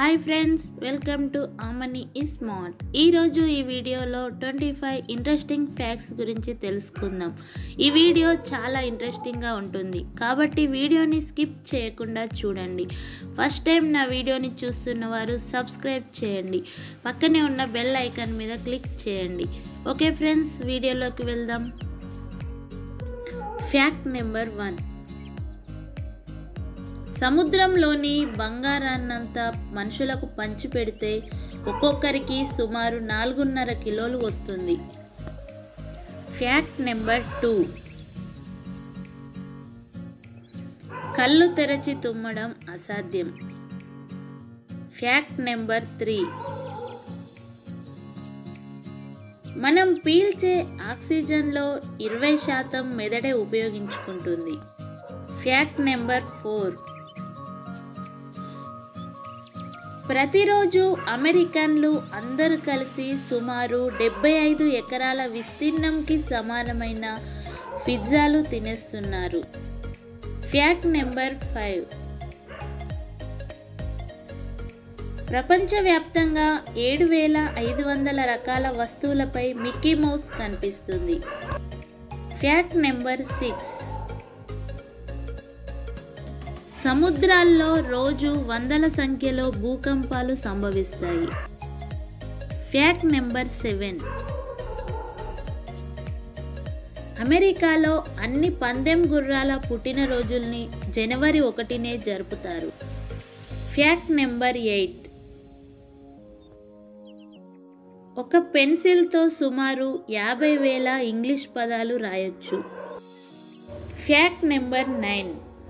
hi friends welcome to Aamani ఈ smart ఈరోజు ఈ వీడియోలో ట్వంటీ ఫైవ్ ఇంట్రెస్టింగ్ ఫ్యాక్ట్స్ గురించి తెలుసుకుందాం ఈ వీడియో చాలా ఇంట్రెస్టింగ్గా ఉంటుంది కాబట్టి వీడియోని స్కిప్ చేయకుండా చూడండి ఫస్ట్ టైం నా వీడియోని చూస్తున్న వారు సబ్స్క్రైబ్ చేయండి పక్కనే ఉన్న బెల్ ఐకాన్ మీద క్లిక్ చేయండి ఓకే ఫ్రెండ్స్ వీడియోలోకి వెళ్దాం ఫ్యాక్ట్ నెంబర్ వన్ సముద్రంలోని బంగారాన్నంతా మనుషులకు పంచిపెడితే ఒక్కొక్కరికి సుమారు నాలుగున్నర కిలోలు వస్తుంది ఫ్యాక్ట్ నెంబర్ టూ కళ్ళు తెరచి తుమ్మడం అసాధ్యం ఫ్యాక్ట్ నెంబర్ త్రీ మనం పీల్చే ఆక్సిజన్లో ఇరవై శాతం మెదడే ఉపయోగించుకుంటుంది ఫ్యాక్ట్ నెంబర్ ఫోర్ ప్రతిరోజు అమెరికన్లు అందరూ కలిసి సుమారు డెబ్బై ఐదు ఎకరాల విస్తీర్ణంకి సమానమైన పిజ్జాలు తినేస్తున్నారు ఫ్యాక్ట్ నెంబర్ ఫైవ్ ప్రపంచవ్యాప్తంగా ఏడు వేల ఐదు వందల రకాల వస్తువులపై మిక్కీ మౌస్ కనిపిస్తుంది ఫ్యాక్ట్ నెంబర్ సిక్స్ సముద్రాల్లో రోజు వందల సంఖ్యలో భూకంపాలు సంభవిస్తాయి ఫ్యాక్ట్ నెంబర్ సెవెన్ అమెరికాలో అన్ని పందెం గుర్రాల పుట్టినరోజుల్ని జనవరి ఒకటినే జరుపుతారు ఫ్యాక్ట్ నెంబర్ ఎయిట్ ఒక పెన్సిల్తో సుమారు యాభై వేల ఇంగ్లీష్ పదాలు రాయొచ్చు ఫ్యాక్ట్ నెంబర్ నైన్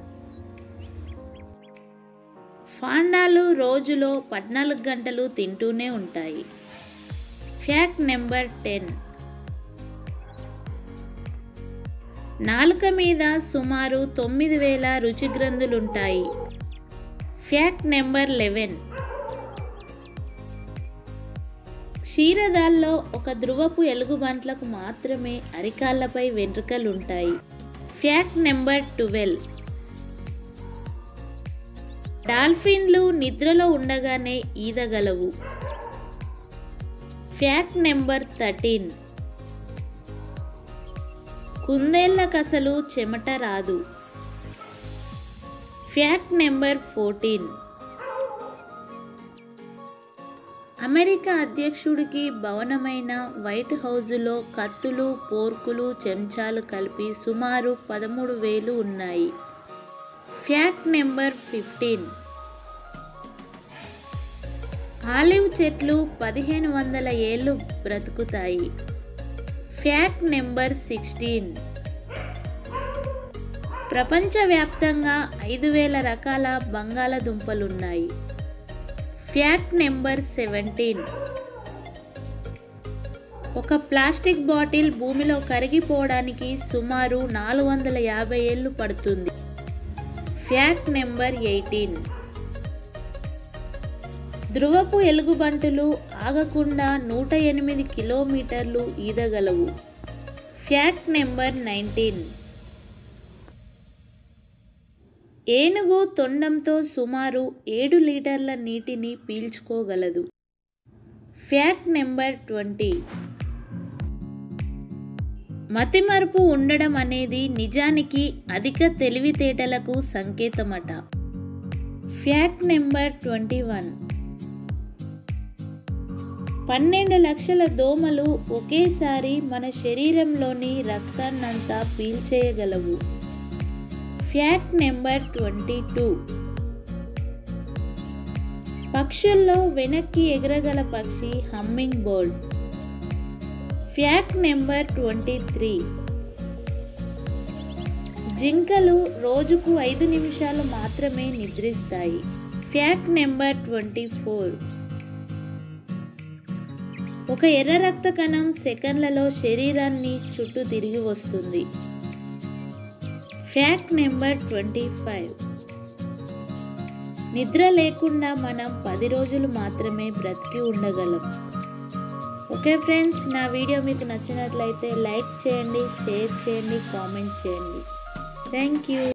ఫాండాలు రోజులో పద్నాలుగు గంటలు తింటూనే ఉంటాయి ఫ్యాక్ట్ నెంబర్ టెన్ నాలుక మీద సుమారు తొమ్మిది వేల రుచి గ్రంథులుంటాయి ఫ్యాక్ట్ నెంబర్ లెవెన్ క్షీరదాల్లో ఒక ధ్రువపు ఎలుగుబంట్లకు మాత్రమే అరికాళ్లపై వెంట్రుకలుంటాయి ఫ్యాక్ట్ నెంబర్ ట్వెల్వ్ డాల్ఫిన్లు నిద్రలో ఉండగానే ఈదగలవు ఫ్యాక్ట్ నెంబర్ థర్టీన్ కుందేళ్ళకు అసలు చెమట రాదు ఫ్యాక్ట్ నెంబర్ ఫోర్టీన్ అమెరికా అధ్యక్షుడికి భవనమైన వైట్ హౌజులో కత్తులు పోర్కులు చెంచాలు కలిపి సుమారు పదమూడు వేలు ఉన్నాయి ఫ్యాక్ట్ నెంబర్ ఫిఫ్టీన్ ఆలివ్ చెట్లు పదిహేను వందల ఏళ్ళు బ్రతుకుతాయి ఫ్యాక్ట్ నెంబర్ సిక్స్టీన్ ప్రపంచవ్యాప్తంగా ఐదు వేల రకాల బంగాళదుంపలున్నాయి ఫ్యాక్ట్ నెంబర్ సెవెంటీన్ ఒక ప్లాస్టిక్ బాటిల్ భూమిలో కరిగిపోవడానికి సుమారు నాలుగు వందల యాభై ఏళ్ళు పడుతుంది ఫ్యాక్ట్ నెంబర్ ఎయిటీన్ ధ్రువపు ఎలుగుబంటులు ఆగకుండా నూట ఎనిమిది కిలోమీటర్లు ఈదగలవు ఫ్యాక్ట్ నెంబర్ నైన్టీన్ ఏనుగు తొండంతో సుమారు ఏడు లీటర్ల నీటిని పీల్చుకోగలదు ఫ్యాక్ట్ నెంబర్ ట్వంటీ మతిమరుపు ఉండడం అనేది నిజానికి అధిక తెలివితేటలకు సంకేతమట ఫ్యాక్ట్ నెంబర్ ట్వంటీ వన్ పన్నెండు లక్షల దోమలు ఒకేసారి మన శరీరంలోని రక్తాన్నంతా పీల్చేయగలవు ఫ్యాక్ట్ నెంబర్ ట్వంటీ టూ పక్షుల్లో వెనక్కి ఎగరగల పక్షి humming bird fact number twenty three జింకలు రోజుకు ఐదు నిమిషాలు మాత్రమే నిద్రిస్తాయి ఫ్యాక్ట్ నెంబర్ ట్వంటీ ఫోర్ ఒక ఎర్ర రక్త కణం సెకండ్లలో శరీరాన్ని చుట్టూ తిరిగి వస్తుంది ఫ్యాక్ట్ నెంబర్ ట్వంటీ ఫైవ్ నిద్ర లేకుండా మనం పది రోజులు మాత్రమే బ్రతికి ఉండగలం ఓకే ఫ్రెండ్స్ నా వీడియో మీకు నచ్చినట్లయితే లైక్ చేయండి షేర్ చేయండి కామెంట్ చేయండి థ్యాంక్ యూ